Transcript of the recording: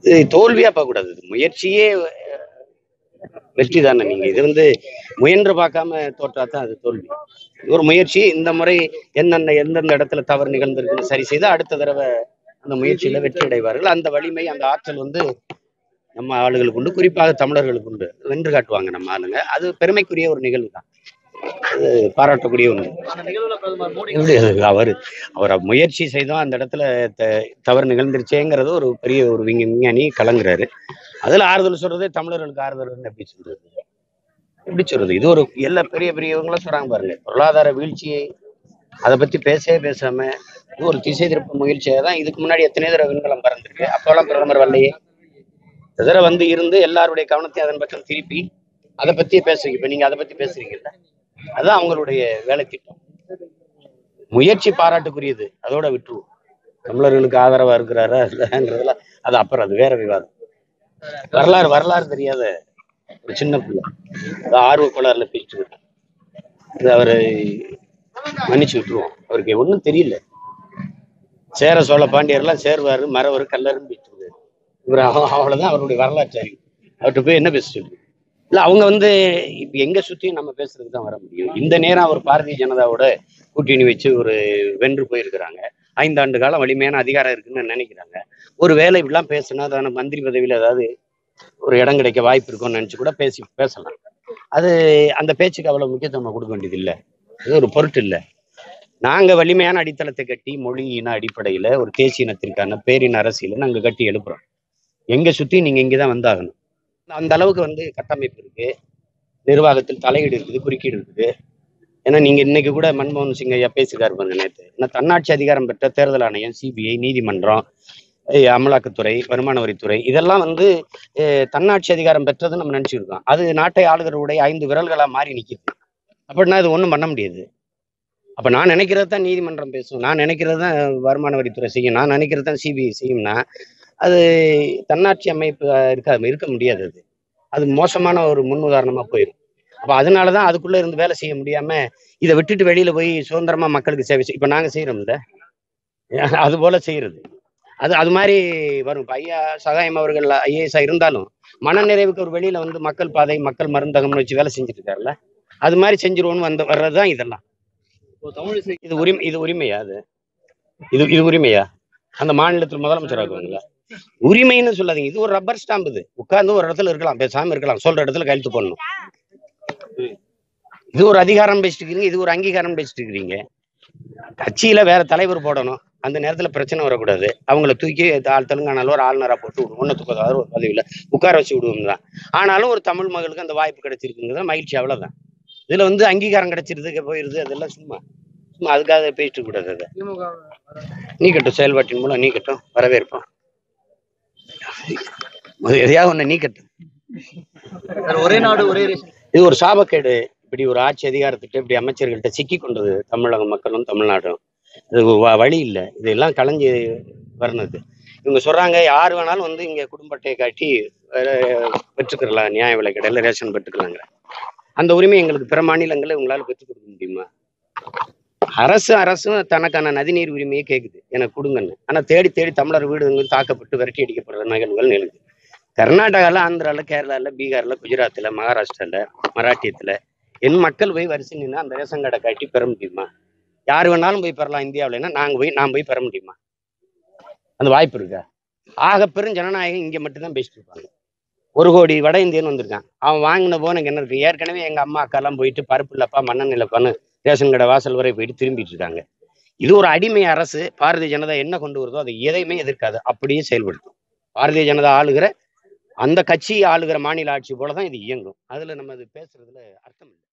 இது தோல்வியா பார்க்கக்கூடாது இது முயற்சியே அஹ், வெற்றி தானே நீங்க இது வந்து முயன்று பார்க்காம தோற்றா தான் அது தோல்வி இது ஒரு முயற்சி இந்த முறை என்னென்ன எந்தெந்த இடத்துல தவறு நிகழ்ந்திருக்குன்னு சரி செய்து அடுத்த தடவை அந்த முயற்சியில வெற்றி அடைவார்கள் அந்த வலிமை அந்த ஆற்றல் வந்து நம்ம ஆளுகளுக்கு உண்டு குறிப்பாக தமிழர்களுக்கு உண்டு வென்று காட்டுவாங்க நம்ம ஆளுங்க அது பெருமைக்குரிய ஒரு நிகழ்வு தான் அது பாராட்டக்கூடிய ஒன்று அந்த நிகழ்வுல பிரதமர் மோடி எப்படி அது அவர் அவர் முயற்சி செய்தோம் அந்த இடத்துல த- தவறு நிகழ்ந்துருச்சேங்கிறது ஒரு பெரிய ஒரு விஞ்ஞ- விஞ்ஞானி கலங்குறாரு அதுல ஆறுதல் சொல்றது தமிழர்களுக்கு ஆறுதல் எப்படி சொல்றது எப்படி சொல்றது இது ஒரு எல்லா பெரிய பெரியவங்களும் சொல்றாங்க பாருங்க பொருளாதார வீழ்ச்சியை அதை பத்தி பேசவே பேசாம இது ஒரு திசை திருப்ப முயற்சியாக தான் இதுக்கு முன்னாடி எத்தனை தடவை விண்கலம் பறந்துருக்கு அப்போல்லாம் பிரதமர் வரலையே இந்த தடவை வந்து இருந்து எல்லாருடைய கவனத்தையும் அதன் பக்கம் திருப்பி அதை பத்தியே பேசுறீங்க இப்ப நீங்க அதை பத்தி பேசுறீங்கல்ல அதான் அவங்களுடைய வேலை திட்டம் முயற்சி பாராட்டுக்குரியது அதோட விட்டுருவோம் தமிழர்களுக்கு ஆதரவா இருக்கிறாரா இல்லைங்கிறதுலாம் அது அப்புறம் அது வேற விவாதம் வரலாறு வரலாறு தெரியாத ஒரு சின்ன பிள்ளை அது ஆர்வ கோளாறுல பேசிட்டு இருக்கேன் அது அவரை மன்னிச்சு விட்டுருவோம் அவருக்கு ஒன்றும் தெரியல சேர சோழ பாண்டியர்லாம் சேர்வாரு மறவர் கல்லருன்னு பேசிட்டு இருக்காரு இவர் அவ- அவ்வளவுதான் அவருடைய வரலாற்று அறிவு அவர்கிட்ட போய் என்ன பேசிட்டு இல்ல அவங்க வந்து இப்ப எங்க சுத்தியும் நம்ம பேசுறதுக்கு தான் வர முடியும் இந்த நேரம் அவர் பாரதிய ஜனதாவோட கூட்டணி வச்சு ஒரு வென்று போயிருக்கிறாங்க ஐந்தாண்டு காலம் வலிமையான அதிகாரம் இருக்குன்னு நினைக்கிறாங்க ஒரு வேலை இப்படிலாம் பேசினா தானே மந்திரி பதவியில ஏதாவது ஒரு இடம் கிடைக்க வாய்ப்பு இருக்கும்னு நினைச்சு கூட பேசி பேசலாம் அது அந்த பேச்சுக்கு அவ்வளவு முக்கியத்துவம் கொடுக்க வேண்டியது இல்லை அது ஒரு பொருட்டு இல்லை நாங்க வலிமையான அடித்தளத்தை கட்டி மொழி இன அடிப்படையில ஒரு தேசிய இனத்திற்கான பேரின அரசியலை நாங்க கட்டி எழுப்புறோம் எங்க சுத்தி நீங்க இங்கதான் வந்தாகணும் அந்த அளவுக்கு வந்து கட்டமைப்பு இருக்கு நிர்வாகத்தில் தலையீடு இருக்குது குறுக்கீடு இருக்குது ஏன்னா நீங்க இன்னைக்கு கூட மன்மோகன் சிங் ஐயா பேசியிருக்காரு பாருங்க நேற்று ஏன்னா தன்னாட்சி அதிகாரம் பெற்ற தேர்தல் ஆணையம் சிபிஐ நீதிமன்றம் அஹ் அமலாக்கத்துறை வருமான வரித்துறை இதெல்லாம் வந்து அஹ் தன்னாட்சி அதிகாரம் பெற்றதுன்னு நம்ம நினைச்சிருக்கோம் அது நாட்டை ஆளுகிறவுடைய ஐந்து விரல்களா மாறி நிக்குது அப்படின்னா இது ஒன்றும் பண்ண முடியாது அப்ப நான் நினைக்கிறது தான் நீதிமன்றம் பேசும் நான் நினைக்கிறது தான் வருமான வரித்துறை செய்யும் நான் நினைக்கிறது தான் சிபிஐ செய்யும்னா அது தன்னாட்சி அமைப்பு அஹ், இருக்காது இருக்க முடியாது அது அது மோசமான ஒரு முன் உதாரணமா போயிடும் அப்ப அதனால தான் அதுக்குள்ள இருந்து வேலை செய்ய முடியாம இதை விட்டுட்டு வெளியில போய் சுதந்திரமா மக்களுக்கு சேவை செய் இப்ப நாங்க செய்யறோம்ல அது போல செய்யறது அது அது மாதிரி வரும் இப்ப ஐயா சகாயம் அவர்கள் ஐஏஎஸ் இருந்தாலும் மனநிறைவுக்கு ஒரு வெளியில வந்து மக்கள் பாதை மக்கள் மருந்தகம்னு வச்சு வேலை செஞ்சுட்டு இருக்காருல்ல அது மாதிரி செஞ்சிருவோம்னு வந்து வர்றதுதான் இதெல்லாம் இப்போ தமிழிசை இது உரிமை இது உரிமையா அது இது இது உரிமையா அந்த மாநிலத்தில் முதலமைச்சர் ஆகுவாங்களா உரிமைன்னு சொல்லாதீங்க இது ஒரு ரப்பர் ஸ்டாம்ப் இது உட்கார்ந்து ஒரு இடத்துல இருக்கலாம் பேசாம இருக்கலாம் சொல்ற இடத்துல கையெழுத்து போடணும் இது ஒரு அதிகாரம் பேசிட்டு இருக்கீங்க இது ஒரு அங்கீகாரம் பேசிட்டு இருக்கிறீங்க கட்சியில வேற தலைவர் போடணும் அந்த நேரத்துல பிரச்சனை வரக்கூடாது அவங்கள தூக்கி ஆள் தெலுங்கானால ஒரு ஆளுநரா போட்டு விடுவோம் ஒன்று தூக்காத ஒரு பதவியில உட்கார வச்சு விடுவோம் தான் ஆனாலும் ஒரு தமிழ் மகளுக்கு அந்த வாய்ப்பு கிடைச்சிருக்குங்கிறது மகிழ்ச்சி அவ்வளவுதான் இதுல வந்து அங்கீகாரம் கிடைச்சிருது போயிருது அதெல்லாம் சும்மா சும்மா அதுக்காக பேசிட்டு கூடாது அதை திமுக நீக்கட்டும் செயல்பாட்டின் மூலம் நீக்கட்டும் வரவேற்போம் அது எதையாவது ஒண்ணு நீக்கட்டும் சார், ஒரே நாடு ஒரே ரேஷன் இது ஒரு சாபக்கேடு இப்படி ஒரு ஆட்சி அதிகாரத்திட்ட இப்படி அமைச்சர்கள்ட்ட சிக்கி கொண்டது தமிழக மக்களும் தமிழ்நாடும் இது வ- வழி இல்லை இதெல்லாம் கலைஞ்சு வரணுது இவங்க சொல்றாங்க யார் வேணாலும் வந்து இங்க குடும்ப அட்டையை காட்டி அஹ், பெற்றுக்கிறலாம் நியாய விலை கடையில் ரேஷன் பெற்றுக்கலாங்க அந்த உரிமை எங்களுக்கு பிற மாநிலங்களில் உங்களால பெற்றுக் கொடுக்க முடியுமா அரசு அரசும் தனக்கான நதிநீர் உரிமையை கேக்குது எனக்கு கொடுங்கன்னு ஆனா தேடி தேடி தமிழர் வீடுகள் தாக்கப்பட்டு விரட்டி அடிக்கப்படுற நிகழ்வுகள் நிகழுது கர்நாடகால ஆந்திரால கேரளால பீகார்ல குஜராத்ல மகாராஷ்டிரால மராட்டியத்துல என் மக்கள் போய் வரிசை நின்று அந்த ரேஷன் கார்டை காட்டி பெற முடியுமா யார் வேணாலும் போய் பெறலாம் இந்தியாவிலன்னா நாங்க போய் நான் போய் பெற முடியுமா அந்த வாய்ப்பு இருக்கா ஆக பெரும் ஜனநாயகம் இங்க மட்டும்தான் பேசிட்டு இருப்பாங்க ஒரு கோடி வட இந்தியன் வந்திருக்கான் அவன் வாங்கின போன எனக்கு என்ன இருக்கு ஏற்கனவே எங்க அம்மா அக்காலாம் போயிட்டு பருப்பு இல்லப்பா மண்ணெண்ணெய் இல்லப்பான்னு ரேஷன் கடை வாசல் வரை போயிட்டு திரும்பிட்டு இருக்காங்க இது ஒரு அடிமை அரசு பாரதிய ஜனதா என்ன கொண்டு வருதோ அதை எதையுமே எதிர்க்காது அப்படியே செயல்படுத்தும் பாரதிய ஜனதா ஆளுகிற அந்த கட்சி ஆளுகிற மாநில ஆட்சி போல தான் இது இயங்கும் அதுல நம்ம அது பேசுறதுல அர்த்தம் இல்லை